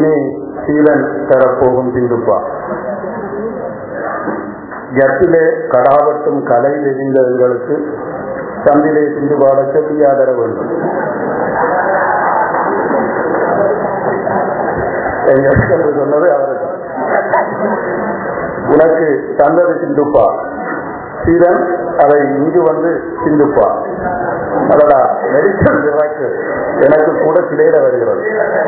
இனி சீலன் தரப்போகும் சிந்துப்பா ஜத்திலே கடாவட்டும் கலை தெரிந்த எங்களுக்கு சந்திலே சிந்து பாட சொல்லி ஆதர வேண்டும் என் என்று சொன்னது அவருக்கு உனக்கு தந்தது சிந்துப்பா சீரன் அதை இங்கு வந்து சிந்துப்பா அதடா மெடிக்கல் எனக்கு எனக்கு கூட சிலையிட வருகிறது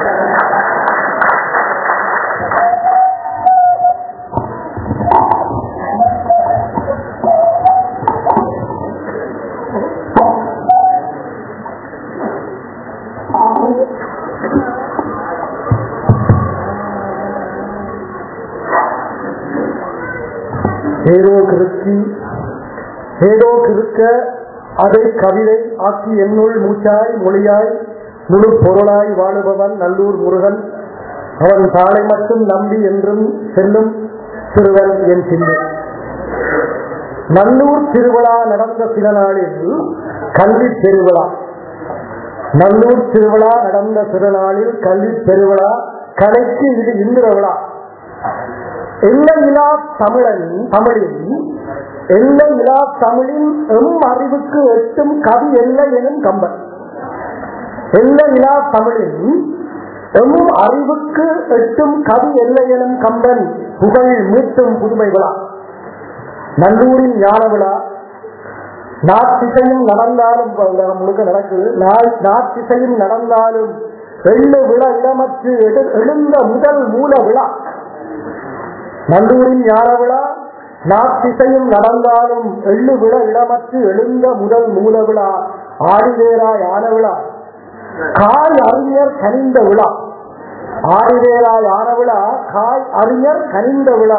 ஏதோ கிருத்தி ஏதோ கிருக்க அதை கவிதை ஆக்கி என்னுள் மூச்சாய் மொழியாய் முழு பொருளாய் வாழுபவன் நல்லூர் முருகன் அவன் தாளை மட்டும் நம்பி என்றும் செல்லும் சிறுவன் என் சிந்தை நல்லூர் திருவிழா நடந்த சில நாளில் கல்வி பெருவிழா நல்லூர் திருவிழா நடந்த சில நாளில் கல்வி பெருவிழா கலைக்கு இது இந்திர விழா எல்லையிலா தமிழன் தமிழில் எல்லையிலா தமிழின் எம் அறிவுக்கு எட்டும் கவி எல்லை எனும் கம்பன் எல்லையிலா தமிழின் எம் அறிவுக்கு எட்டும் கவி எல்லை எனும் கம்பன் புகழ் மீட்டும் புதுமை விழா நல்லூரின் ஞான விழா நாத்திசையும் நடந்தாலும் உலகம் முழுக்க நடக்குது நாத்திசையும் நடந்தாலும் எள்ளு விழா இடமற்று எழுந்த முதல் மூல விழா நல்லூரின் ஞான விழா நாத்திசையும் நடந்தாலும் எள்ளு விழ இடமற்று எழுந்த முதல் மூல விழா ஆடிவேரா யான விழா காய் அறிஞர் கனிந்த விழா ஆடிவேரா யான விழா காய் அறிஞர் கனிந்த விழா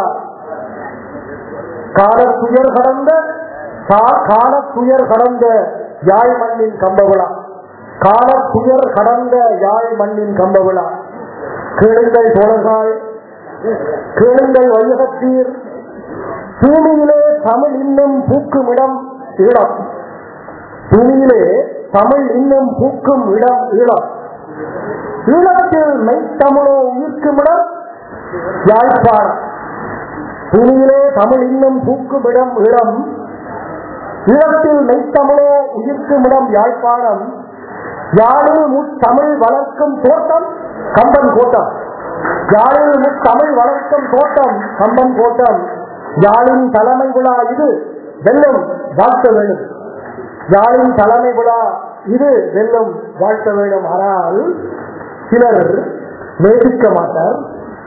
காலத்துயர் கடந்த காலத்துயர் கடந்த யாழ் மண்ணின் கம்ப விழா காலத்துயர் கடந்த யாழ் மண்ணின் கம்ப விழா கேளுங்கள் தோழர்கள் கேளுங்கள் வையகத்தீர் பூமியிலே தமிழ் இன்னும் பூக்கும் இடம் ஈழம் பூமியிலே தமிழ் இன்னும் பூக்கும் இடம் ஈழம் ஈழத்தில் மெய்த்தமிழோ உயிர்க்கும் இடம் யாழ்ப்பாணம் பூமியிலே தமிழ் இன்னும் பூக்கும் இடம் இடம் ஈழத்தில் மெய்த்தமிழோ உயிர்க்கும் இடம் யாழ்ப்பாணம் யாழில் முத்தமிழ் வளர்க்கும் தோட்டம் கம்பன் கோட்டம் யாழில் முத்தமிழ் வளர்க்கும் தோட்டம் கம்பன் கோட்டம் யாழின் தலைமை விழா இது வெல்லும் வாழ்த்த வேண்டும் யாழின் தலைமை விழா இது வெல்லும் வாழ்த்த வேண்டும் ஆனால் சிலர் நேசிக்க மாட்டார்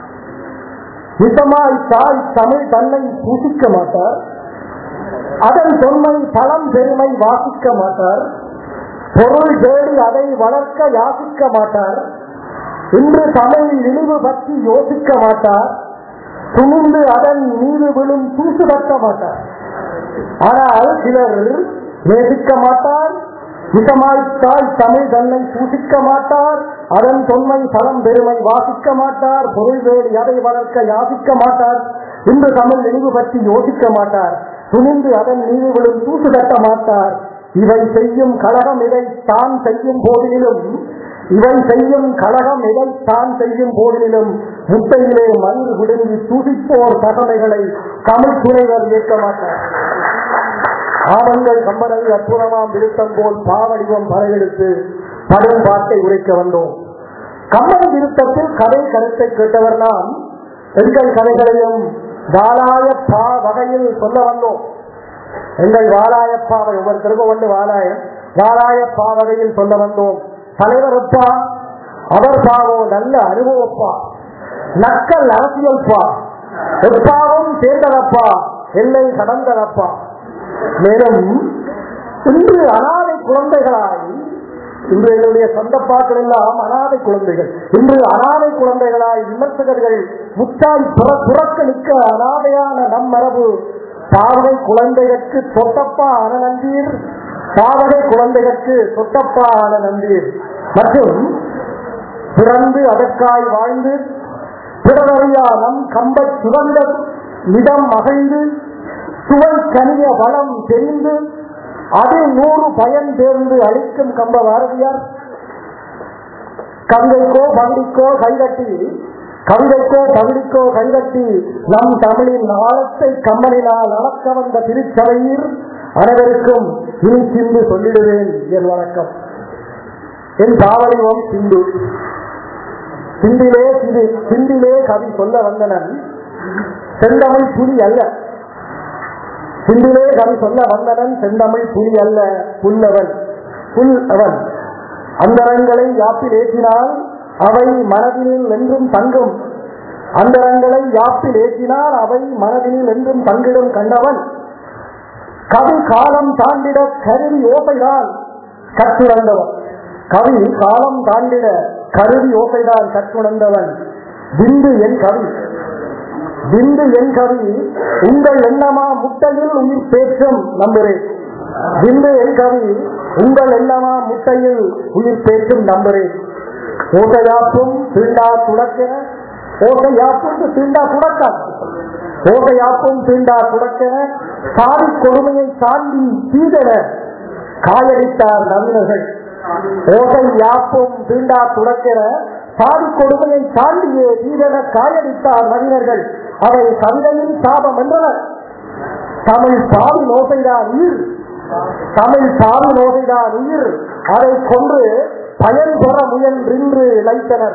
மிதமாய் தாய் தமிழ் தன்னை பூசிக்க மாட்டார் அதன் தொன்மை பழம் பெருமை வாசிக்க மாட்டார் பொருள் தேடி அதை வளர்க்க யாசிக்க மாட்டார் இன்று தமிழ் இழிவு பற்றி யோசிக்க மாட்டார் துணிந்து அதன் மீது விழும் தூசு தட்ட மாட்டார் ஆனால் சிலர் நேசிக்க மாட்டார் மிதமாய்த்தால் தமிழ் தன்னை பூசிக்க மாட்டார் அதன் தொன்மை பலம் பெருமை வாசிக்க மாட்டார் பொருள் வேடி அதை வளர்க்க யாசிக்க மாட்டார் இன்று தமிழ் இழிவு பற்றி யோசிக்க மாட்டார் துணிந்து அதன் மீது விழும் தூசு தட்ட மாட்டார் இவை செய்யும் கழகம் இதை தான் செய்யும் போதிலும் இவை செய்யும் கழகம் இதை தான் செய்யும் போதிலும் முட்டையிலே மண் விடுங்கி தூசிப்போர் தகமைகளை தமிழ் துணைவர் இயக்க மாட்டார் ஆவங்கள் கம்பனை அற்புதமாம் விருத்தம் போல் பாவடிவம் பறையெடுத்து படும் பாட்டை உரைக்க வந்தோம் கம்பன் விருத்தத்தில் கதை கருத்தை கேட்டவர் நாம் எங்கள் கதைகளையும் வாலாயப்பா வகையில் சொல்ல வந்தோம் எங்கள் வாலாயப்பாவை ஒவ்வொருத்தருக்கும் ஒன்று வாலாயம் வாலாயப்பா வகையில் சொல்ல வந்தோம் தலைவர் அப்பா அவர் பாவோ நல்ல அனுபவப்பா நக்கல் அரசியல்பா எப்பாவும் சேர்ந்ததப்பா எல்லை கடந்ததப்பா மேலும் இன்று அனாதை குழந்தைகளாய் இன்று என்னுடைய சொந்த பாக்கள் எல்லாம் அனாதை குழந்தைகள் இன்று அனாதை குழந்தைகளாய் விமர்சகர்கள் முத்தாய் புறக்கணிக்க அனாதையான நம் மரபு பாவகை குழந்தைகளுக்கு தொட்டப்பா ஆன நந்தீர் பாவகை குழந்தைகளுக்கு தொட்டப்பா ஆன நந்தீர் மற்றும் பிறந்து அதற்காய் வாழ்ந்து பிறரறியா நம் கம்பை சுவந்த மிதம் மகிழ்ந்து சுவை கனிய வளம் தெரிந்து அது நூறு பயன் தேர்ந்து அளிக்கும் கம்ப பாரதியார் கங்கைக்கோ பண்டிக்கோ கைதட்டி கவிதைக்கோ பகுதிக்கோ கைதட்டி நம் தமிழின் ஆழத்தை கம்மனினால் அளக்க வந்த திருச்சபையில் அனைவருக்கும் இனி சிந்து சொல்லிடுவேன் என் வணக்கம் என் பாவடிவம் சிந்து சிந்திலே சிந்து சிந்திலே கவி சொல்ல வந்தனன் செந்தமிழ் புலி அல்ல சிந்திலே கவி சொல்ல வந்தனன் செந்தமிழ் புலி அல்ல புல்லவன் புல் அவன் அந்தரங்களை யாப்பில் ஏற்றினால் அவை மனதினில் என்றும் தங்கும் அந்தரங்களை யாப்பில் ஏற்றினால் அவை மனதினில் என்றும் தங்கிடும் கண்டவன் கவி காலம் தாண்டிட கருவி ஓசைதான் கற்றுணர்ந்தவன் கவி காலம் தாண்டிட கருவி ஓசைதான் கற்றுணர்ந்தவன் பிந்து என் கவி பிந்து என் கவி உங்கள் எண்ணமா முட்டையில் உயிர் பேச்சும் நம்புறேன் பிந்து என் கவி உங்கள் எண்ணமா முட்டையில் உயிர் பேச்சும் நம்புறேன் ஓசையாப்பும் தீண்டா துடக்க ஓசையாப்பும் தீண்டா துடக்க ஓசையாப்பும் தீண்டா துடக்க சாதி கொடுமையை தாண்டி சீதன காயடித்தார் நவீனர்கள் ஓசை யாப்பும் தீண்டா துடக்கிற சாதி கொடுமையை தாண்டியே தீதன காயடித்தார் நவீனர்கள் அவை கவிதையின் சாபம் என்றனர் தமிழ் சாவி நோசைதான் உயிர் தமிழ் சாவி நோசைதான் உயிர் அதை கொன்று பயன் பெற முயன்றின்று இழைத்தனர்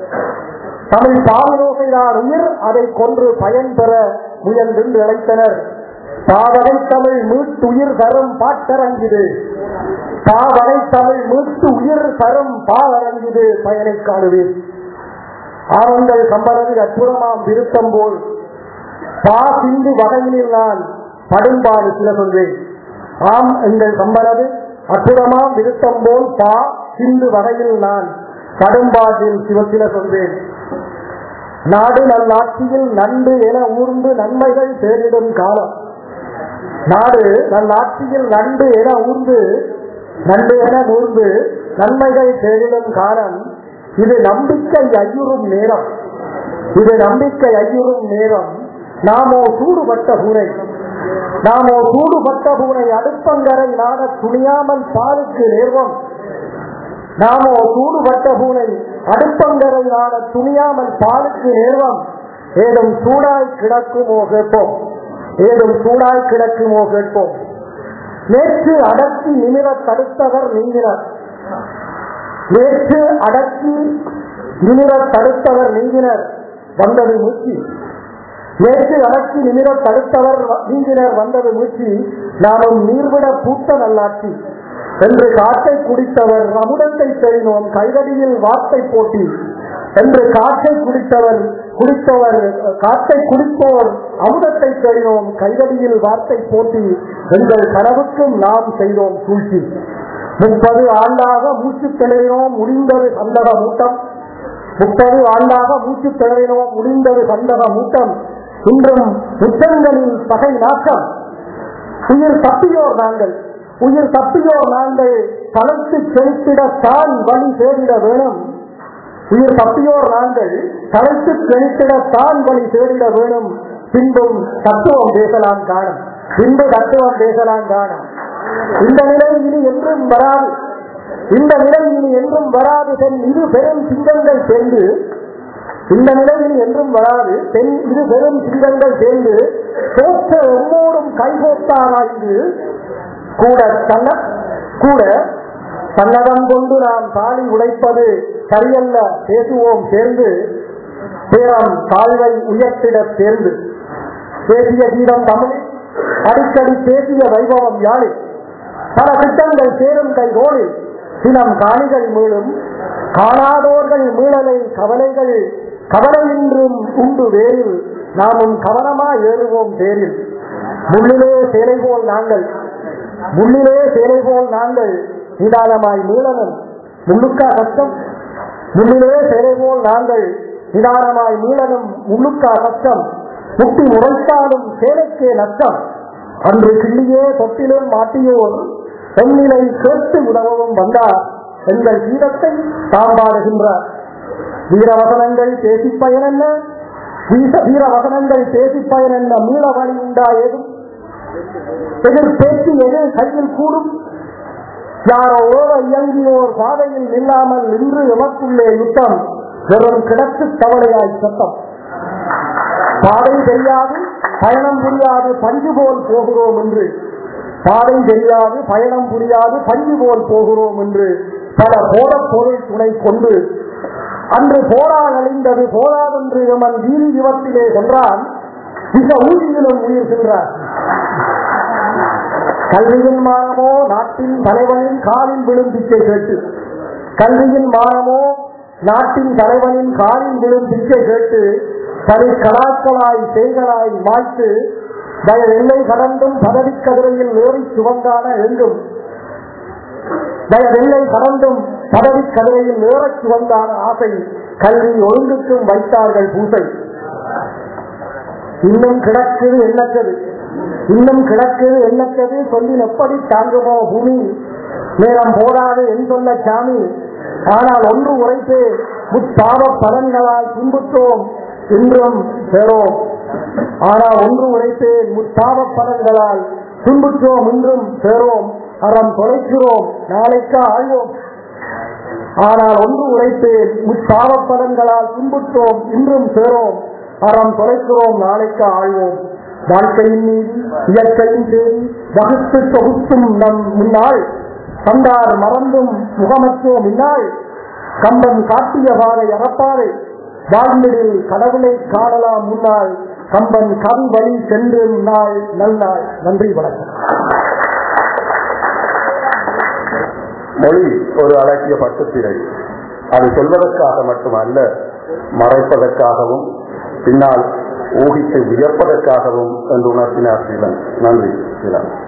தமிழ் சாவி நோசைதான் உயிர் அதை கொன்று பயன் பெற முயன்றின்று இழைத்தனர் பாவகை தமிழ் மீட்டு உயிர் தரும் பாட்டரங்குது பாவகை தமிழ் மீட்டு உயிர் தரும் பாவரங்குது பயனை காணுவேன் ஆவங்கள் கம்பனது அற்புதமாம் விருத்தம் போல் பா சிந்து வகையினில் நான் படும்பாடு சில சொல்வேன் ஆம் எங்கள் கம்பனது அற்புதமாம் விருத்தம் போல் பா சிந்து வகையில் நான் கடும்பாட்டில் சிவசில சொல்வேன் நாடு நல்லாட்சியில் நண்டு என ஊர்ந்து நன்மைகள் தேடிடும் காலம் நாடு நல்லாட்சியில் நண்டு என ஊர்ந்து நண்டு என ஊர்ந்து நன்மைகள் தேடிடும் காலம் இது நம்பிக்கை ஐயுறும் நேரம் இது நம்பிக்கை ஐயுறும் நேரம் நாமோ சூடுபட்ட பூனை நாமோ சூடுபட்ட பூனை அடுப்பங்கரை நாட துணியாமல் பாலுக்கு நேர்வம் நாமோ சூடுபட்ட பூனை அடுப்பங்கரை நாட துணியாமல் பாலுக்கு நேர்வம் ஏதும் சூடாய் கிடக்குமோ கேட்போம் ஏதும் சூடாய் கிடக்குமோ கேட்போம் நேற்று அடக்கி நிமிர தடுத்தவர் நீங்கினர் நேற்று அடக்கி நிமிர தடுத்தவர் நீங்கினர் வந்தது மூச்சு நேற்று அடக்கி நிமிர தடுத்தவர் நீங்கினர் வந்தது மூச்சு நாமும் நீர்விட பூத்த நல்லாட்சி என்று காற்றை குடித்தவர் அமுதத்தை தெரினோம் கைதடியில் வார்த்தை போட்டி என்று காற்றை குடித்தவர் குடித்தவர் காற்றை குடிப்போர் அமுதத்தை தெரினோம் கைதடியில் வார்த்தை போட்டி எங்கள் கனவுக்கும் நாம் செய்தோம் சூழ்ச்சி முப்பது ஆண்டாக மூச்சு திணறினோம் முடிந்தது சந்தக மூட்டம் முப்பது ஆண்டாக மூச்சு திணறினோம் முடிந்தது சந்தக மூட்டம் இன்றும் முற்றங்களில் பகை நாக்கம் உயிர் தப்பியோர் நாங்கள் உயிர் தப்பியோர் நாங்கள் தளர்த்து செலுத்திட தான் வழி தேடிட வேணும் உயிர் தப்பியோர் நாங்கள் தளர்த்து செலுத்திட தான் வழி தேடிட வேணும் பின்பும் தத்துவம் பேசலாம் காணும் பின்பு தத்துவம் பேசலாம் காணும் இந்த நிலை இனி என்றும் வராது இந்த நிலை இனி என்றும் வராது தென் இரு பெரும் சிங்கங்கள் சேர்ந்து இந்த நிலை இனி என்றும் வராது தென் இரு பெரும் சிங்கங்கள் சேர்ந்து தோற்ற எம்மோடும் கைகோத்தாராய்ந்து கூட தன்ன கூட தன்னகம் கொண்டு நாம் தாலி உழைப்பது சரியல்ல பேசுவோம் சேர்ந்து பேரம் தாழ்வை உயர்த்திட சேர்ந்து பேசிய கீதம் தமிழ் அடிக்கடி பேசிய வைபவம் யாழி பல திட்டங்கள் சேரும் கைகோளில் சினம் காணிகள் மீளும் காணாதோர்கள் மீளலை கவலைகள் கவலையின்றும் உண்டு வேரில் நாமும் கவனமா ஏறுவோம் தேரில் முள்ளிலே சேலை போல் நாங்கள் முள்ளிலே சேலை போல் நாங்கள் நிதானமாய் மீளனும் முள்ளுக்கா கஷ்டம் முள்ளிலே சேலை போல் நாங்கள் நிதானமாய் மீளனும் முள்ளுக்கா கஷ்டம் முட்டி முறைத்தாலும் சேலைக்கே நஷ்டம் அன்று கிள்ளியே தொட்டிலும் மாட்டியோர் பெண்ணிலை கேட்டு உதவவும் வந்தார் எங்கள் கீதத்தை தாம்பாடுகின்றார் வீரவசனங்கள் பேசி பயன் என்ன வீரவசனங்கள் பேசி பயன் என்ன மீள வழி உண்டா ஏதும் எதிர் பேச்சு எது கையில் கூடும் யாரோ ஓர இயங்கியோர் பாதையில் நில்லாமல் நின்று எமக்குள்ளே யுத்தம் வெறும் கிடக்கு தவளையாய் சத்தம் பாதை தெரியாது பயணம் புரியாது பஞ்சு போல் போகிறோம் என்று பாதை தெரியாது பயணம் புரியாது பஞ்சு போல் போகிறோம் என்று பல போடப் பொருள் துணை கொண்டு அன்று போரா அழிந்தது போராதென்று எமன் வீதி விபத்திலே கொன்றான் மிக ஊதியிலும் உயிர்கின்றார் கல்வியின் மானமோ நாட்டின் தலைவனின் காலில் விழும் பிச்சை கேட்டு கல்வியின் மானமோ நாட்டின் தலைவனின் காலில் விழும் பிச்சை கேட்டு தனி கலாக்களாய் செய்களாய் மாய்த்து வயல் எல்லை கடந்தும் பதவி கதிரையில் ஏறி சுவந்தான எங்கும் வயல் எல்லை கடந்தும் பதவி கதிரையில் ஏறச் சுவந்தான ஆசை கல்வி ஒழுங்குக்கும் வைத்தார்கள் பூசை இன்னும் கிடக்குது எண்ணற்றது இன்னும் கிடக்குது எண்ணற்றது சொல்லி எப்படி தாங்குமோ பூமி நேரம் போடாது என் சொன்ன சாமி ஆனால் ஒன்று உரைத்து முத்தாவ பலன்களால் துன்புற்றோம் இன்றும் பெறோம் ஆனால் ஒன்று உரைத்தேன் முத்தாவ பலன்களால் துன்புற்றோம் இன்றும் பெறோம் அறம் தொலைக்கிறோம் நாளைக்கு ஆழ்வோம் ஆனால் ஒன்று உரைத்தேன் முத்தாவ பலன்களால் துன்புற்றோம் இன்றும் சேரோம் அறம் தொலைக்கிறோம் நாளைக்கு ஆழ்வோம் வாழ்க்கையின் மீது இயற்கையின் தேடி வகுத்து தொகுத்தும் நம் முன்னாள் கண்டார் மறந்தும் முகமற்றோம் இந்நாள் கம்பன் காட்டிய பாதை அறப்பாறை வாழ்ந்திடில் கடவுளை காணலாம் முன்னாள் கம்பன் கவி வழி சென்று நாள் நல்நாள் நன்றி வணக்கம் மொழி ஒரு அழகிய பட்டுத்திரை அது சொல்வதற்காக மட்டுமல்ல மறைப்பதற்காகவும் பின்னால் ஊகித்து வியப்பதற்காகவும் என்று உணர்த்தினார் சீலன் நன்றி சீலன்